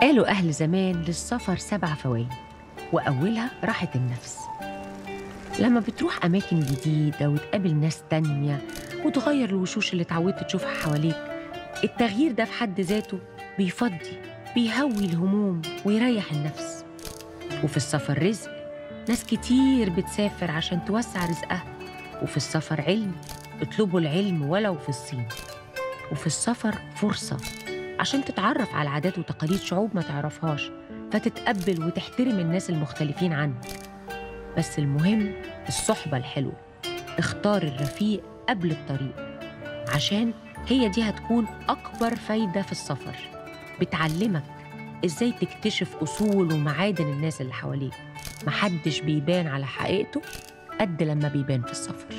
قالوا أهل زمان للسفر سبع فوائد وأولها راحة النفس لما بتروح أماكن جديدة وتقابل ناس تانية وتغير الوشوش اللي اتعودت تشوفها حواليك التغيير ده في حد ذاته بيفضي بيهوي الهموم ويريح النفس وفي السفر رزق ناس كتير بتسافر عشان توسع رزقها وفي السفر علم اطلبوا العلم ولو في الصين وفي السفر فرصة عشان تتعرف على عادات وتقاليد شعوب ما تعرفهاش فتتقبل وتحترم الناس المختلفين عنك بس المهم الصحبة الحلوة اختار الرفيق قبل الطريق عشان هي دي هتكون أكبر فايدة في السفر بتعلمك إزاي تكتشف أصول ومعادن الناس اللي حواليك محدش بيبان على حقيقته قد لما بيبان في السفر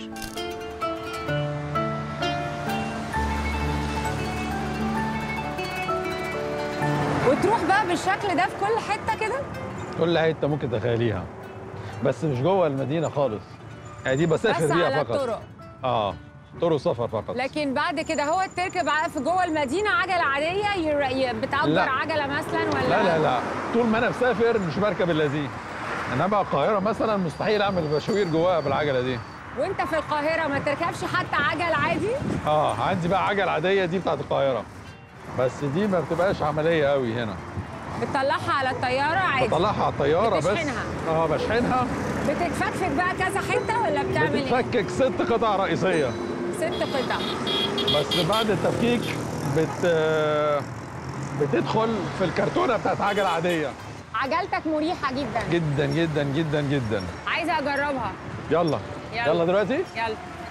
وتروح بقى بالشكل ده في كل حته كده كل حته ممكن تخيليها بس مش جوه المدينه خالص يعني دي بسافر بس بيها على فقط الطرق اه طرق سفر فقط لكن بعد كده هو تركب ع- في جوه المدينه عجله عاديه ير... ي- بتأجر لا. عجله مثلا ولا لا لا لا طول ما انا مسافر مش بركب الا دي انما القاهره مثلا مستحيل اعمل مشاوير جواها بالعجله دي وانت في القاهره ما تركبش حتى عجل عادي اه عندي بقى عجل عاديه دي بتاعت القاهره بس دي ما بتبقاش عمليه قوي هنا بتطلعها على الطياره عادي بطلعها على الطياره بس بتشحنها. اه بشحنها بتتفكفك بقى كذا حته ولا بتعمل ايه؟ بتتفكك ست قطع رئيسيه ست قطع بس بعد التفكيك بت بتدخل في الكرتونه بتاعت عجله عاديه عجلتك مريحه جدا جدا جدا جدا جدا عايزه اجربها يلا يلا. يلا دلوقتي يلا